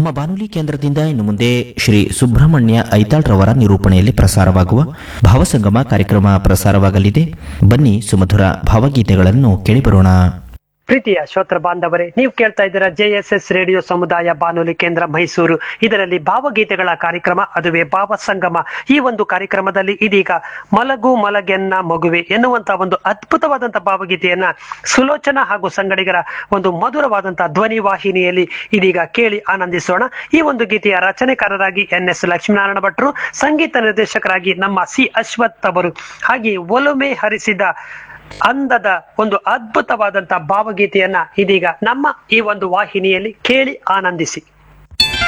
ನಮ್ಮ ಬಾನುಲಿ ಕೇಂದ್ರದಿಂದ ಇನ್ನು ಮುಂದೆ ಶ್ರೀ ಸುಬ್ರಹ್ಮಣ್ಯ ಐತಾಳ್ರವರ ನಿರೂಪಣೆಯಲ್ಲಿ ಪ್ರಸಾರವಾಗುವ ಭಾವಸಂಗಮ ಕಾರ್ಯಕ್ರಮ ಪ್ರಸಾರವಾಗಲಿದೆ ಬನ್ನಿ ಸುಮಧುರ ಭಾವಗೀತೆಗಳನ್ನು ಕೇಳಿಬರೋಣ ಪ್ರೀತಿಯ ಶ್ರೋತ್ರ ಬಾಂಧವರೇ ನೀವು ಕೇಳ್ತಾ ಇದ್ದೀರಾ ಜೆಎಸ್ಎಸ್ ರೇಡಿಯೋ ಸಮುದಾಯ ಬಾನುಲಿ ಕೇಂದ್ರ ಮೈಸೂರು ಇದರಲ್ಲಿ ಭಾವಗೀತೆಗಳ ಕಾರ್ಯಕ್ರಮ ಅದುವೇ ಭಾವ ಸಂಗಮ ಈ ಒಂದು ಕಾರ್ಯಕ್ರಮದಲ್ಲಿ ಇದೀಗ ಮಲಗು ಮಲಗೆನ್ನ ಮಗುವೆ ಎನ್ನುವಂತ ಒಂದು ಅದ್ಭುತವಾದಂತಹ ಭಾವಗೀತೆಯನ್ನ ಸುಲೋಚನಾ ಹಾಗೂ ಸಂಗಡಿಗರ ಒಂದು ಮಧುರವಾದಂತಹ ಧ್ವನಿ ವಾಹಿನಿಯಲ್ಲಿ ಇದೀಗ ಕೇಳಿ ಆನಂದಿಸೋಣ ಈ ಒಂದು ಗೀತೆಯ ರಚನೆಕಾರರಾಗಿ ಎನ್ ಎಸ್ ಲಕ್ಷ್ಮೀನಾರಾಯಣ ಭಟ್ರು ಸಂಗೀತ ನಿರ್ದೇಶಕರಾಗಿ ನಮ್ಮ ಸಿ ಅಶ್ವಥ್ ಅವರು ಹಾಗೆ ಒಲುಮೆ ಹರಿಸಿದ ಅಂದದ ಒಂದು ಅದ್ಭುತವಾದಂತಹ ಭಾವಗೀತೆಯನ್ನ ಇದೀಗ ನಮ್ಮ ಈ ಒಂದು ವಾಹಿನಿಯಲ್ಲಿ ಕೇಳಿ ಆನಂದಿಸಿ